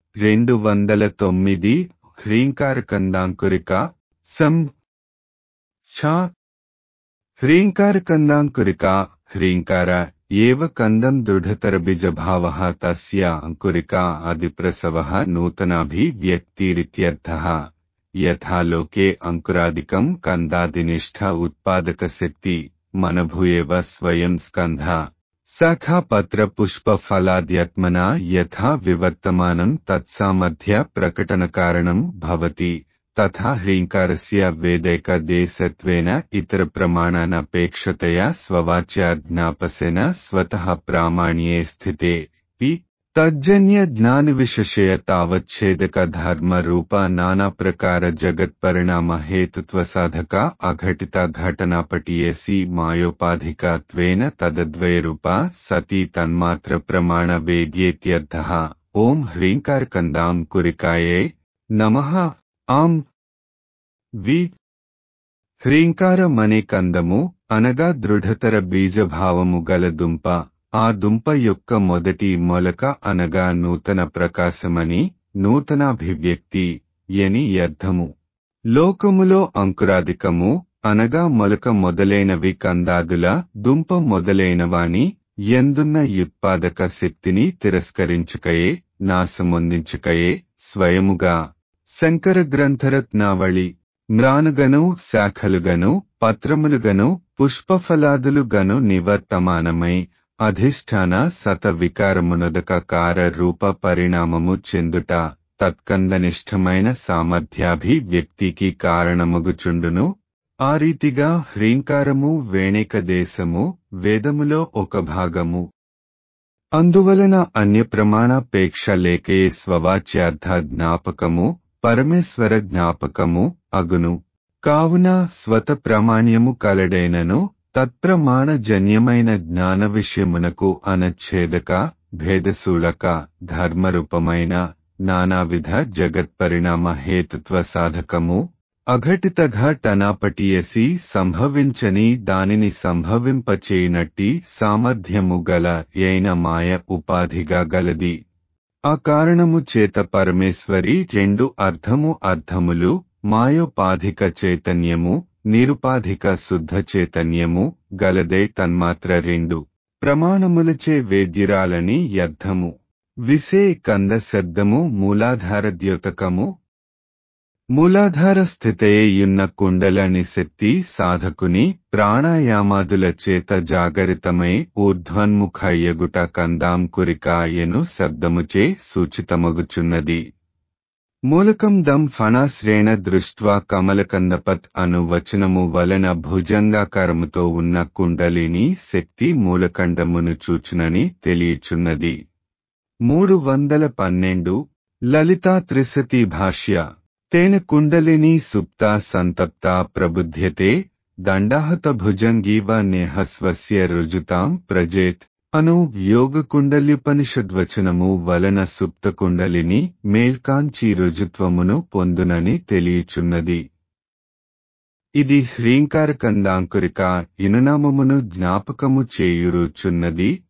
రెండు వందల తొమ్మిది హ్రీంకారకందాంకురిక సం ఛ హ్రీంకారకందాంకురిక హ్రీంకార ఏవ కందం దృఢతరబీజభావः తస్య అంకురిక అదిప్రసవः నూతనాభివ్యక్తిరిత్యర్థः యథా లోకే అంకురాదికం కందాదినిష్ట ఉత్పాదకశక్తి మనభూయేవ స్వయం స్కంధ శాఖాపత్ర పుష్ప ఫలాద్యత్మనా యథా వివర్తమానం తత్సామర్థ్య ప్రకటన కారణం భవతి తథా హ్రీంకారస్య వేదైకదేశత్వేన ఇతర ప్రమాణానపేక్షతయా స్వవాచ్యాజ్ఞాపసేన స్వతః ప్రామాణ్యే స్థితే పి తజ్జన్య జ్ఞాన విశేషయ తావచ్ఛేదక ధర్మ రూప నానా ప్రకార జగత్ పరిణామ హేతుత్వ సాధక అఘటిత ఘటనాపటీయసి మాయోపాధికత్వేన తదద్వయరూప సతీ తన్మాత్ర ప్రమాణ వేద్యేత్యర్థ ఓం హ్రీంకారకందాం కురికాయే నమః ఆం వి హ్రీంకారమనే కందము అనగా దృఢతర బీజభావము గల దుంప ఆ దుంప యొక్క మొదటి మొలక అనగా నూతన ప్రకాశమని నూతనాభివ్యక్తి ఎని అర్థము లోకములో అంకురాధికము అనగా మొలక మొదలైనవి కందాదుల దుంప మొదలైనవాని ఎందున్న యుత్పాదక శక్తిని తిరస్కరించుకయే నాశమొందించుకయే స్వయముగా శంకర గ్రంథరత్నావళి మ్రానుగను శాఖలుగను పత్రములుగను పుష్పఫలాదులుగను నివర్తమానమై అధిష్టాన సత వికారమునొదక కార రూప పరిణామము చెందుట తత్కందనిష్టమైన సామర్థ్యాభివ్యక్తికి కారణమగుచుండును ఆ రీతిగా హ్రీంకారము వేణిక దేశము వేదములో ఒక భాగము అందువలన అన్య ప్రమాణాపేక్ష లేకే స్వవాచ్యార్థ జ్ఞాపకము పరమేశ్వర జ్ఞాపకము అగును కావున స్వత ప్రామాణ్యము కలడైనను తత్ప్రమాణజన్యమైన జ్ఞాన విషయమునకు అనచ్ఛేదక భేదశూలక ధర్మరూపమైన నానావిధ జగత్పరిణామ హేతుత్వ సాధకము అఘటిత ఘటనాపటియసి సంభవించని దానిని సంభవింపచేయనట్టి సామర్థ్యము గల యైన మాయ ఉపాధిగా గలది ఆ కారణము చేత పరమేశ్వరి రెండు అర్థము అర్థములు మాయోపాధిక చైతన్యము నిరుపాధిక శుద్ధ చైతన్యము గలదే తన్మాత్ర రెండు ప్రమాణములచే వేద్యురాలని అర్థము విసే కంద శబ్దము మూలాధార ద్యోతకము మూలాధార స్థితయేయున్న కుండలని శక్తి సాధకుని ప్రాణాయామాదుల చేత జాగరితమై ఊర్ధ్వన్ముఖయ్యగుట కందాం కురికాయను శబ్దముచే సూచితమగుచున్నది మూలకం దం ఫణాశ్రేణ దృష్ట్వా కమలకందపత్ అను వచనము వలన భుజంగాకారముతో ఉన్న కుండలిని శక్తి మూలకండమును చూచునని తెలియచున్నది మూడు వందల పన్నెండు లలితా త్రిశతి భాష్య తేన కుండలిని సుప్త సంతప్త ప్రబుధ్యతే దండాహత భుజంగీవ నేహస్వస్య రుజుతాం ప్రజేత్ అను యోగ కుండల్యుపనిషద్వచనము వలన సుప్త కుండలిని మేల్కాంచి రుజుత్వమును పొందునని తెలియచున్నది ఇది హ్రీంకారకందాంకురిక ఇనునామమును జ్ఞాపకము చేయురుచున్నది